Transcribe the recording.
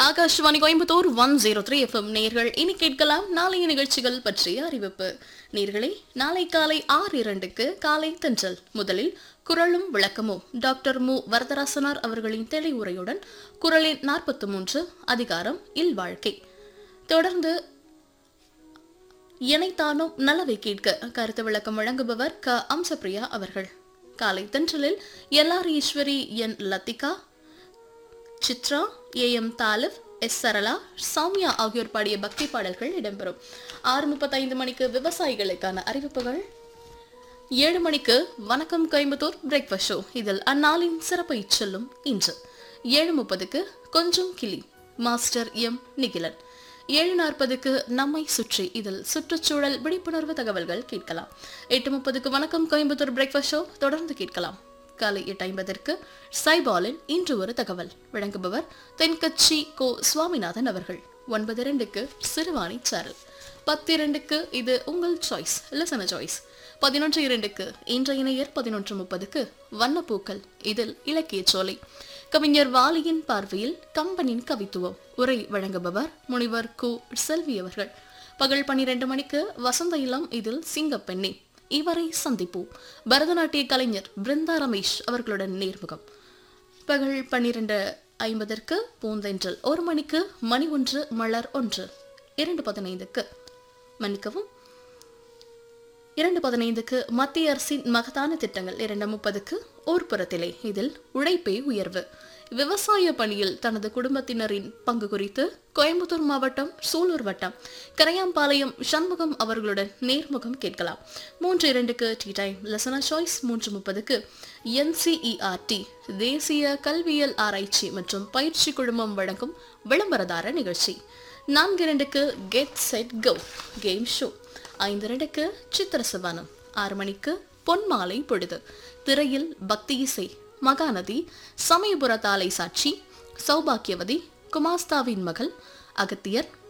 Akashvani Coimbatore one zero three FM நேர்கள் இனி கேட்கலாம் நாளைய நிகழ்ச்சிகள் பற்றிய அறிவிப்பு நேர்களே நாளை காலை ஆறு இரண்டுக்கு காலை தென்றல் முதலில் குரலும் விளக்கமும் டாக்டர் மு வரதராசனார் அவர்களின் தெளிவுரையுடன் குரலின் நாற்பத்தி மூன்று அதிகாரம் இல்வாழ்க்கை தொடர்ந்து இணைத்தானும் நலவை கேட்க கருத்து விளக்கம் வழங்குபவர் க அம்சப்பிரியா அவர்கள் காலை தென்றலில் L R Eswari N Lathika Chitra A M Thalib S Sarala Sowmya ஆகியோர் பாடிய பக்தி பாடல்கள் இடம்பெறும் ஆறு முப்பத்தைந்து மணிக்கு விவசாயிகளுக்கான அறிவிப்புகள் ஏழு மணிக்கு வணக்கம் கோயம்புத்தூர் பிரேக்ஃபாஸ்ட் ஷோ இதில் அந்நாளின் சிறப்பை சொல்லும் இன்று ஏழு முப்பதுக்கு கொஞ்சம் கிளி மாஸ்டர் எம் நிகிலன் ஏழு நாற்பதுக்கு நம்மை சுற்றி இதில் சுற்றுச்சூழல் விழிப்புணர்வு தகவல்கள் கேட்கலாம் எட்டு முப்பதுக்கு வணக்கம் கோயம்புத்தூர் பிரேக்ஃபாஸ்ட் ஷோ தொடர்ந்து கேட்கலாம் காலை எட்டு ஐம்பதற்கு சைபாலின் இன்று ஒரு தகவல் வழங்குபவர் தென்கட்சி கோ சுவாமிநாதன் அவர்கள் ஒன்பது இரண்டுக்கு சிறுவாணி சாரல் பத்து இரண்டுக்கு இது உங்கள் சாய்ஸ் லிசன சாய்ஸ் பதினொன்று இரண்டுக்கு இன்றைய நேயர் பதினொன்று முப்பதுக்கு வண்ணப்பூக்கள் இதில் இலக்கிய சோலை கவிஞர் வாலியின் பார்வையில் கம்பனின் கவித்துவம் உரை வழங்குபவர் முனிவர் கு செல்வி அவர்கள் பகல் பன்னிரண்டு மணிக்கு வசந்த இளம் இதில் சிங்கப்பெண்ணே இவரை சந்திப்போம் பரதநாட்டிய கலைஞர் பிருந்தா ரமேஷ் அவர்களுடன் நேர்முகம் பகல் பன்னிரண்டு ஐம்பதற்கு பூந்தென்றல் ஒரு மணிக்கு மணி ஒன்று மலர் ஒன்று இரண்டு பதினைந்துக்கு மன்னிக்கவும் இரண்டு பதினைந்துக்கு மத்திய அரசின் மகத்தான திட்டங்கள் இரண்டு முப்பதுக்கு ஊர்ப்புறத்திலே இதில் உழைப்பே உயர்வு விவசாய பணியில் தனது குடும்பத்தினரின் பங்கு குறித்து கோயம்புத்தூர் மாவட்டம் சூலூர் வட்டம் கரையாம்பாளையம் சண்முகம் அவர்களுடன் நேர்முகம் கேட்கலாம் மூன்று இரண்டுக்கு டீ டைம் லெசனா சாய்ஸ் மூன்று முப்பதுக்கு என்சிஇஆர்டி தேசிய கல்வியல் ஆராய்ச்சி மற்றும் பயிற்சி குழுமம் வழங்கும் விளம்பரதார நிகழ்ச்சி நான்கு இரண்டுக்கு get set go game show ஐந்து இரண்டுக்கு சித்திர சபானம் ஆறு மணிக்கு பொன்மாலை பொழுது திரையில் பக்தி இசை மகாநதி சமயபுர தாலை சாட்சி சௌபாக்கியவதி குமாஸ்தாவின் மகள் அகத்தியர்